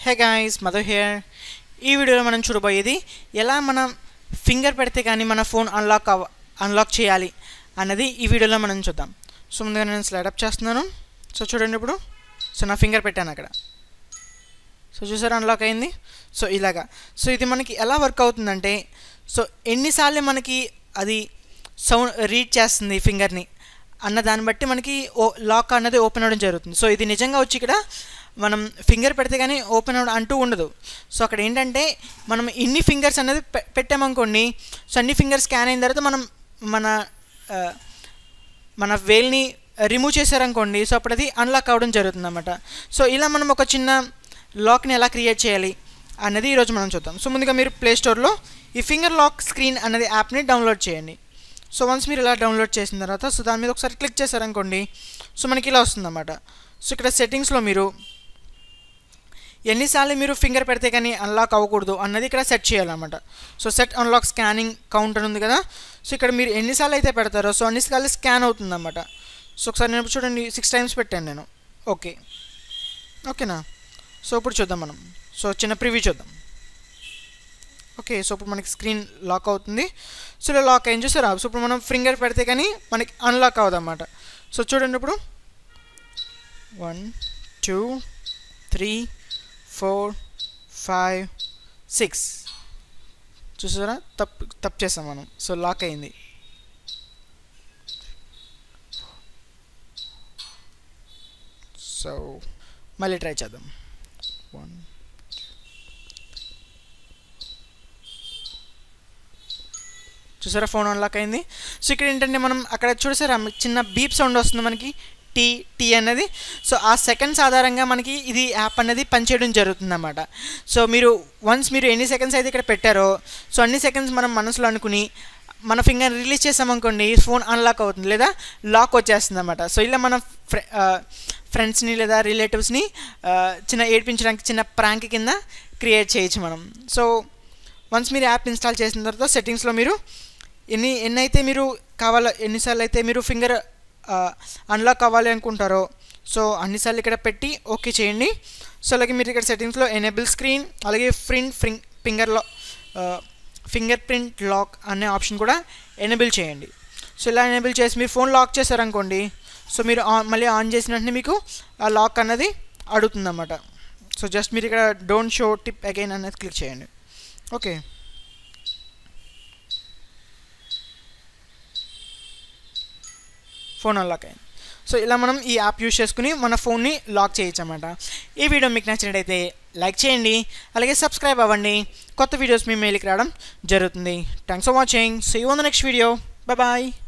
hey guys Madhu here ఈ వీడియోలో మనం చూడబోయేది ఎలా మనం ఫింగర్ పెడితే కానీ మన ఫోన్ అన్లాక్ అవ అన్లాక్ చేయాలి అన్నది ఈ వీడియోలో మనం చూద్దాం సో ముందుగా నేను స్లైడ్ అప్ చేస్తున్నాను సో చూడండి ఇప్పుడు సో నా ఫింగర్ పెట్టాను అక్కడ సో చూసారా అన్లాక్ అయింది సో ఇలాగా సో ఇది మనకి ఎలా వర్క్ అవుతుందంటే సో ఎన్నిసార్లు మనకి అది సౌండ్ రీడ్ చేస్తుంది ఫింగర్ని అన్న దాన్ని బట్టి మనకి ఓ లాక్ అన్నది ఓపెన్ అవ్వడం జరుగుతుంది సో ఇది నిజంగా వచ్చి ఇక్కడ మనం ఫింగర్ పెడితే కానీ ఓపెన్ అవ్వడం అంటూ ఉండదు సో అక్కడ ఏంటంటే మనం ఇన్ని ఫింగర్స్ అనేది పె- పెట్టామనుకోండి సో అన్ని ఫింగర్స్ స్కాన్ అయిన తర్వాత మనం మన ఆ, మన వేల్ని రిమూవ్ చేశారనుకోండి సో అప్పుడు అది అన్లాక్ అవ్వడం జరుగుతుంది అనమాట సో ఇలా మనం ఒక చిన్న లాక్ని ఎలా క్రియేట్ చేయాలి అన్నది ఈరోజు మనం చూద్దాం సో ముందుగా మీరు ప్లే స్టోర్లో ఈ ఫింగర్ లాక్ స్క్రీన్ అనేది యాప్ని డౌన్లోడ్ చేయండి సో వన్స్ మీరు ఇలా డౌన్లోడ్ చేసిన తర్వాత సో దాని మీద ఒకసారి క్లిక్ చేశారనుకోండి సో మనకి ఇలా వస్తుందన్నమాట సో ఇక్కడ సెట్టింగ్స్లో మీరు ఎన్నిసార్లు మీరు ఫింగర్ పెడితే కానీ అన్లాక్ అవ్వకూడదు అన్నది ఇక్కడ సెట్ చేయాలన్నమాట so set unlock scanning counter ఉంది కదా సో ఇక్కడ మీరు ఎన్నిసార్లు అయితే పెడతారో సో అన్నిసార్లు స్కాన్ అవుతుందన్నమాట సో ఒకసారి నేను ఇప్పుడు చూడండి సిక్స్ టైమ్స్ పెట్టాను నేను ఓకే ఓకేనా సో ఇప్పుడు చూద్దాం మనం సో చిన్న ప్రివ్యూ చూద్దాం ఓకే సో ఇప్పుడు మనకి స్క్రీన్ లాక్ అవుతుంది సో ఇలా లాక్ అయింది చూసారా సో ఇప్పుడు మనం ఫింగర్ పెడితే కానీ మనకి అన్లాక్ అవ్వదు అన్నమాట సో చూడండి ఇప్పుడు one two three four five six చూసారా తప్పు తప్పు చేసాం మనం సో లాక్ అయింది సో మళ్ళీ ట్రై చేద్దాం వన్ చూసారా ఫోన్ అన్లాక్ అయింది సో ఇక్కడ ఏంటంటే మనం అక్కడ చూసారా చిన్న బీప్ సౌండ్ వస్తుంది మనకి టీ టీ అన్నది సో ఆ సెకండ్స్ ఆధారంగా మనకి ఇది యాప్ అనేది పనిచేయడం జరుగుతుందన్నమాట సో మీరు వన్స్ మీరు ఎన్ని సెకండ్స్ అయితే ఇక్కడ పెట్టారో సో అన్ని సెకండ్స్ మనం మనసులో అనుకుని మన ఫింగర్ రిలీజ్ చేసామనుకోండి ఫోన్ అన్లాక్ అవుతుంది లేదా లాక్ వచ్చేస్తుంది అనమాట సో ఇలా మన ఫ్రె ఫ్రెండ్స్ని లేదా రిలేటివ్స్ని చిన్న ఏడిపించడానికి చిన్న ప్రాంక్ కింద క్రియేట్ చేయొచ్చు మనం సో వన్స్ మీరు యాప్ ఇన్స్టాల్ చేసిన తర్వాత సెట్టింగ్స్లో మీరు ఎన్ని ఎన్ని అయితే మీరు కావాలో ఎన్నిసార్లు అయితే మీరు ఫింగర్ అన్లాక్ అవ్వాలి అనుకుంటారో సో అన్నిసార్లు ఇక్కడ పెట్టి ఓకే చేయండి సో అలాగే మీరు ఇక్కడ సెట్టింగ్స్లో ఎనేబుల్ స్క్రీన్ అలాగే ఫ్రింట్ ఫ్రింగ్ ఫింగర్ లా ఫింగర్ ప్రింట్ లాక్ అనే ఆప్షన్ కూడా ఎనేబుల్ చేయండి సో ఇలా ఎనేబుల్ చేసి మీరు ఫోన్ లాక్ చేశారనుకోండి సో మీరు ఆన్ మళ్ళీ ఆన్ చేసిన వెంటనే మీకు ఆ లాక్ అన్నది అడుగుతుందన్నమాట సో జస్ట్ మీరు ఇక్కడ డోంట్ షో టిప్ అగైన్ అనేది క్లిక్ చేయండి ఓకే ఫోన్ అన్లాక్ అయింది సో ఇలా మనం ఈ యాప్ యూస్ చేసుకుని మన ఫోన్ని లాక్ చేయొచ్చు అన్నమాట ఈ వీడియో మీకు నచ్చినట్టయితే లైక్ చేయండి అలాగే సబ్స్క్రైబ్ అవ్వండి కొత్త వీడియోస్ మీ మెయిల్కి రావడం జరుగుతుంది thanks for watching see you on the next video bye